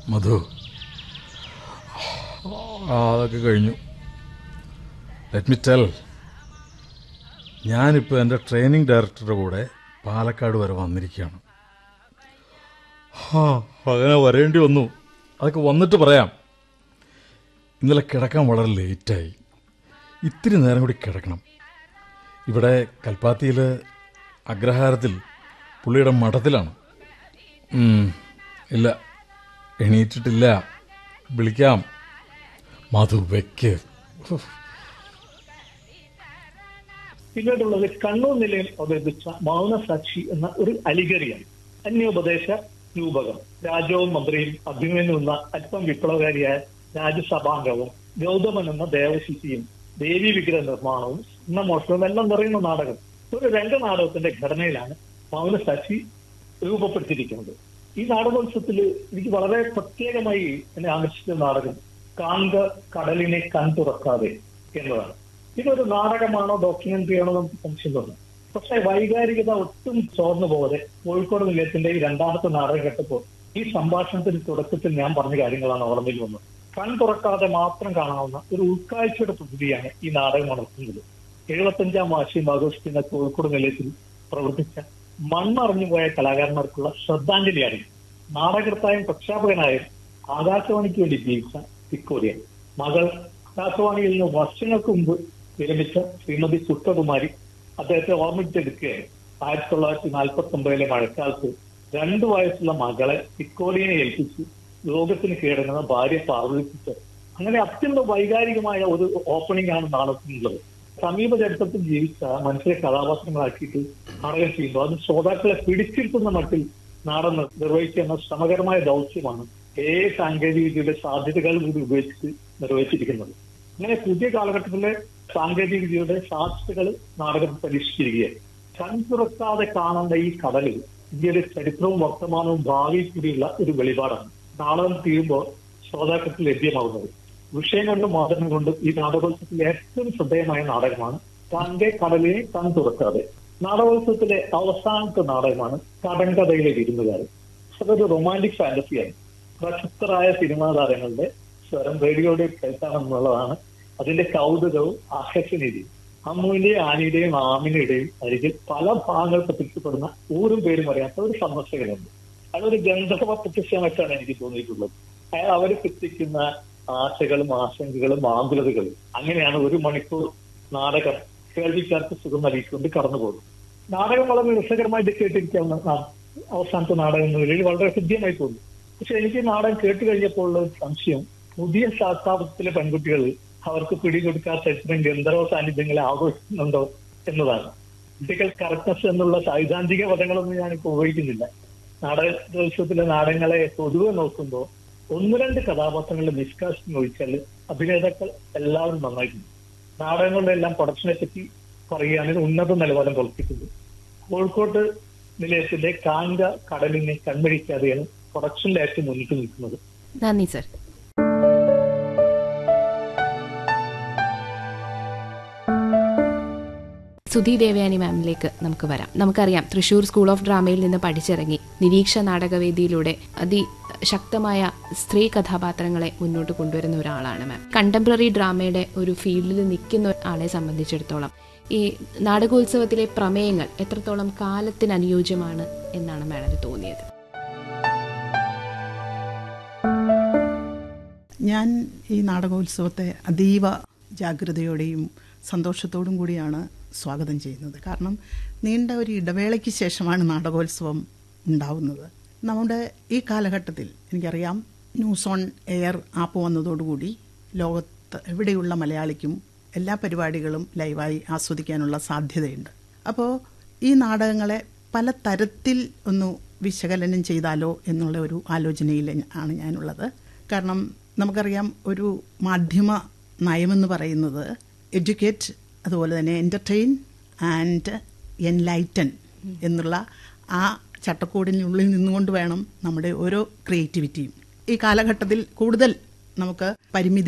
മധു ആ, അതൊക്കെ കഴിഞ്ഞു ലെറ്റ് മി ടെൽ ഞാനിപ്പോൾ എൻ്റെ ട്രെയിനിങ് ഡയറക്ടറുടെ കൂടെ പാലക്കാട് വരെ വന്നിരിക്കുകയാണ് ഹാ അങ്ങനെ വരേണ്ടി വന്നു അതൊക്കെ വന്നിട്ട് പറയാം ഇന്നലെ കിടക്കാൻ വളരെ ലേറ്റായി ഇത്തിരി നേരം കൂടി കിടക്കണം ഇവിടെ കൽപ്പാത്തിയിൽ അഗ്രഹാരത്തിൽ പുള്ളിയുടെ മഠത്തിലാണ് ഉം, ഇല്ല എണീറ്റിട്ടില്ല വിളിക്കാം മധു വെക്ക് ഉഫ്. പിന്നീടുള്ളത് കണ്ണൂർ നിലയിൽ അവതരിപ്പിച്ച മൗനസാക്ഷി എന്ന ഒരു അലിഗറിയാണ് അന്യോപദേശ രൂപകം രാജാവും മന്ത്രിയും അഭിമന്യു എന്ന അല്പം വിപ്ലവകാരിയായ രാജ്യസഭാംഗവും ഗൗതമൻ എന്ന ദേവശിശിയും ദേവി വിഗ്രഹ നിർമ്മാണവും സ്വർണ്ണമോഷണവും എല്ലാം നിറയുന്ന നാടകം ഒരു രംഗനാടകത്തിന്റെ ഘടനയിലാണ് മൗനസാക്ഷി രൂപപ്പെടുത്തിയിരിക്കുന്നത് ഈ നാടകോത്സവത്തിൽ എനിക്ക് വളരെ പ്രത്യേകമായി എന്നെ ആകർഷിച്ച നാടകം കാന്ത കടലിനെ കൺ തുറക്കാതെ എന്നതാണ് ഇതൊരു നാടകമാണോ ഡോക്യുമെന്ററി ആണോ നമുക്ക് സംശയം തോന്നും പക്ഷെ വൈകാരികത ഒട്ടും ചോർന്നു പോകാതെ കോഴിക്കോട് നിലയത്തിന്റെ ഈ രണ്ടാമത്തെ നാടകം കേട്ടപ്പോൾ ഈ സംഭാഷണത്തിന്റെ തുടക്കത്തിൽ ഞാൻ പറഞ്ഞ കാര്യങ്ങളാണ് ഓർമ്മയിൽ വന്നത് കൺ തുറക്കാതെ മാത്രം കാണാവുന്ന ഒരു ഉൾക്കാഴ്ചയുടെ പ്രകൃതിയാണ് ഈ നാടകം ഉണർത്തുന്നത് എഴുപത്തഞ്ചാം വാർഷികം ആഘോഷിക്കുന്ന കോഴിക്കോട് നിലയത്തിൽ പ്രവർത്തിച്ച മണ്ണറിഞ്ഞു പോയ കലാകാരന്മാർക്കുള്ള ശ്രദ്ധാഞ്ജലിയാണ് ഇത്. നാടകർത്തായും പ്രക്ഷാപകനായും ആകാശവാണിക്ക് വേണ്ടി ജീവിച്ച വിക്ടോറിയ മകൾ ആകാശവാണിയിൽ നിന്ന് വർഷങ്ങൾക്ക് മുമ്പ് വിരമിച്ച ശ്രീമതി സുഷ്ടകുമാരി അദ്ദേഹത്തെ ഓർമ്മിച്ചെടുക്കുകയായി ആയിരത്തി തൊള്ളായിരത്തി നാൽപ്പത്തി ഒമ്പതിലെ മഴക്കാലത്ത് രണ്ടു വയസ്സുള്ള മകളെ വിക്ടോറിയനെ ഏൽപ്പിച്ച് ലോകത്തിന് കീഴടങ്ങുന്ന ഭാര്യ പാർവതിപ്പിച്ച് അങ്ങനെ അത്യന്തം വൈകാരികമായ ഒരു ഓപ്പണിംഗ് ആണ് നാടകത്തിനുള്ളത് സമീപ ചരിത്രത്തിൽ ജീവിച്ച മനുഷ്യരെ കഥാപാത്രങ്ങളാക്കിയിട്ട് നാടകം ചെയ്യുമ്പോൾ അത് ശ്രോതാക്കളെ പിടിച്ചിരുത്തുന്ന മട്ടിൽ നാടകം നിർവഹിക്കുന്ന ശ്രമകരമായ ദൗത്യമാണ് ഏ സാങ്കേതിക വിദ്യയുടെ സാധ്യതകൾ കൂടി ഉപയോഗിച്ച് നിർവഹിച്ചിരിക്കുന്നത് അങ്ങനെ പുതിയ കാലഘട്ടത്തിലെ സാങ്കേതിക വിദ്യയുടെ സാധ്യതകൾ നാടകം പരീക്ഷിച്ചിരിക്കുകയാണ് കൺ തുറക്കാതെ കാണേണ്ട ഈ കടലിൽ ഇന്ത്യയുടെ ചരിത്രവും വർത്തമാനവും ഭാവിയിൽ കൂടിയുള്ള ഒരു വെളിപാടാണ് നാടകം തീരുമ്പോൾ ശ്രോതാക്കൾക്ക് ലഭ്യമാകുന്നത് വിഷയം കൊണ്ടും മാതൃകം കൊണ്ടും ഈ നാടകോത്സവത്തിലെ ഏറ്റവും ശ്രദ്ധേയമായ നാടകമാണ് തന്റെ കടലിനെ കൺ തുറക്കാതെ നാടകോത്സവത്തിലെ അവസാനത്തെ നാടകമാണ് കടങ്കഥയിലെ വിരുന്നുകാരൻ അതൊരു റൊമാൻറ്റിക് ഫാന്റസിയാണ് പ്രശസ്തരായ സിനിമാ താരങ്ങളുടെ സ്വരം റേഡിയോയുടെ കേൾക്കാമെന്നുള്ളതാണ് അതിന്റെ കൗതുകവും ആകർഷണീയതയും അമ്മുവിന്റെയും ആനിയുടെയും ആമിനുടെയും അരികിൽ പല ഭാഗങ്ങൾ പ്രത്യക്ഷപ്പെടുന്ന ഊരും പേരും അറിയാത്ത ഒരു സന്ദർശകനുണ്ട് അതൊരു ഗന്ധർവ പ്രത്യക്ഷമായിട്ടാണ് എനിക്ക് തോന്നിയിട്ടുള്ളത് അയാൾ അവർ സൃഷ്ടിക്കുന്ന ആശകളും ആശങ്കകളും ആകുലതകളും അങ്ങനെയാണ് ഒരു മണിക്കൂർ നാടകം കേൾവിക്കാർക്ക് സുഖം നൽകിക്കൊണ്ട് കടന്നുപോകുന്നത് നാടകം വളരെ രസകരമായിട്ട് കേട്ടിരിക്കാവുന്ന ആ- അവസാനത്തെ നാടകം എന്ന നിലയിൽ വളരെ ഹൃദ്യമായി തോന്നി പക്ഷെ എനിക്ക് നാടകം കേട്ട് കഴിഞ്ഞപ്പോൾ ഉള്ള ഒരു സംശയം പുതിയ ശാസ്ത്രാപത്തിലെ പെൺകുട്ടികൾ അവർക്ക് പിടികൊടുക്കാത്ത ഇത്തരം ഗന്ധർവ സാന്നിധ്യങ്ങളെ ആഘോഷിക്കുന്നുണ്ടോ എന്നതാണ് പൊളിറ്റിക്കൽ കറക്റ്റ്നസ് എന്നുള്ള സൈദ്ധാന്തിക പദങ്ങളൊന്നും ഞാനിപ്പോൾ ഉപയോഗിക്കുന്നില്ല നാടകോത്സവത്തിലെ നാടകങ്ങളെ പൊതുവെ നോക്കുമ്പോൾ ഒന്ന് രണ്ട് കഥാപാത്രങ്ങളുടെ നിഷ്കാശം ഒഴിച്ചാൽ അഭിനേതാക്കൾ എല്ലാവരും നന്നായിട്ടുണ്ട് നാടകങ്ങളുടെ എല്ലാം പ്രൊഡക്ഷനെ പറ്റി പറയുകയാണെങ്കിൽ ഉന്നത നിലവാരം പുലർത്തിയിട്ടുണ്ട് കോഴിക്കോട്ട് നിലയത്തിന്റെ കാങ്ക കടലിനെ കൺമഴിക്കാതെയാണ് പ്രൊഡക്ഷനിൽ ഏറ്റവും മുന്നിട്ട് നിൽക്കുന്നത് നന്ദി സർ സുധി ദേവയാനി മാമിലേക്ക് നമുക്ക് വരാം നമുക്കറിയാം തൃശൂർ സ്കൂൾ ഓഫ് ഡ്രാമയിൽ നിന്ന് പഠിച്ചിറങ്ങി നിരീക്ഷ നാടകവേദിയിലൂടെ അതിശക്തമായ സ്ത്രീ കഥാപാത്രങ്ങളെ മുന്നോട്ട് കൊണ്ടുവരുന്ന ഒരാളാണ് മാം കണ്ടംപററി ഡ്രാമയുടെ ഒരു ഫീൽഡിൽ നിൽക്കുന്ന ആളെ സംബന്ധിച്ചിടത്തോളം ഈ നാടകോത്സവത്തിലെ പ്രമേയങ്ങൾ എത്രത്തോളം കാലത്തിന് അനുയോജ്യമാണ് എന്നാണ് മാഡത്തിന് തോന്നിയത് ഞാൻ ഈ നാടകോത്സവത്തെ അതീവ ജാഗ്രതയോടെയും സന്തോഷത്തോടും കൂടിയാണ് സ്വാഗതം ചെയ്യുന്നത് കാരണം നീണ്ട ഒരു ഇടവേളയ്ക്ക് ശേഷമാണ് നാടകോത്സവം ഉണ്ടാവുന്നത് നമ്മുടെ ഈ കാലഘട്ടത്തിൽ എനിക്കറിയാം ന്യൂസ് ഓൺ എയർ ആപ്പ് വന്നതോടുകൂടി ലോകത്ത് എവിടെയുള്ള മലയാളിക്കും എല്ലാ പരിപാടികളും ലൈവായി ആസ്വദിക്കാനുള്ള സാധ്യതയുണ്ട് അപ്പോൾ ഈ നാടകങ്ങളെ പല തരത്തിൽ ഒന്ന് വിശകലനം ചെയ്താലോ എന്നുള്ള ഒരു ആലോചനയിൽ ആണ് ഞാനുള്ളത് കാരണം നമുക്കറിയാം ഒരു മാധ്യമ നയമെന്ന് പറയുന്നത് എഡ്യൂക്കേറ്റ് അതുപോലെ തന്നെ എൻ്റർടൈൻ ആൻഡ് എൻലൈറ്റൻ എന്നുള്ള ആ ചട്ടക്കൂടിനുള്ളിൽ നിന്നുകൊണ്ട് വേണം നമ്മുടെ ഓരോ ക്രിയേറ്റിവിറ്റിയും ഈ കാലഘട്ടത്തിൽ കൂടുതൽ നമുക്ക് പരിമിതി